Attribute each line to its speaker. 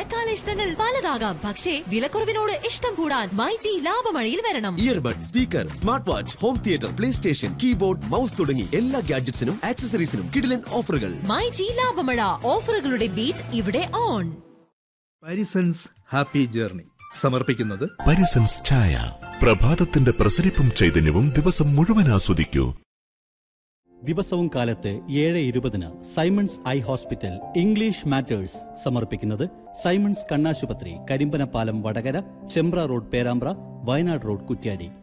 Speaker 1: മഴക്കാല ഇഷ്ടങ്ങൾ പലതാകാം പക്ഷേ വിലക്കുറവിനോട് ഇഷ്ടം കൂടാൻ മൈജി ലാഭമഴയിൽ വരണം
Speaker 2: earbud speaker smart watch home theatre play station keyboard mouse തുടങ്ങി എല്ലാ ഗാഡ്ജറ്റ്സിനും ആക്സസറീസിനും കിടിലൻ ഓഫറുകൾ
Speaker 1: മൈജി ലാഭമഴ ഓഫറുകളുടെ ബീറ്റ് ഇവിടെ ഓൺ
Speaker 3: പാരിസൺസ് ഹാപ്പി ജേർണി സമർപ്പിക്കുന്നത്
Speaker 4: പരിസൻസ് ചായ പ്രഭാതത്തിന്റെ പ്രസരിപ്പും ചൈതന്യവും ദിവസം മുഴുവൻ ആസ്വദിക്കൂ
Speaker 5: ദിവസവും കാലത്ത് ഏഴ് ഇരുപതിന് Simons eye hospital English matters സമർപ്പിക്കുന്നത് സൈമൺസ് കണ്ണാശുപത്രി കരിമ്പനപ്പാലം വടകര ചെമ്പ്ര റോഡ് പേരാമ്പ്ര വയനാട് റോഡ് കുറ്റ്യാടി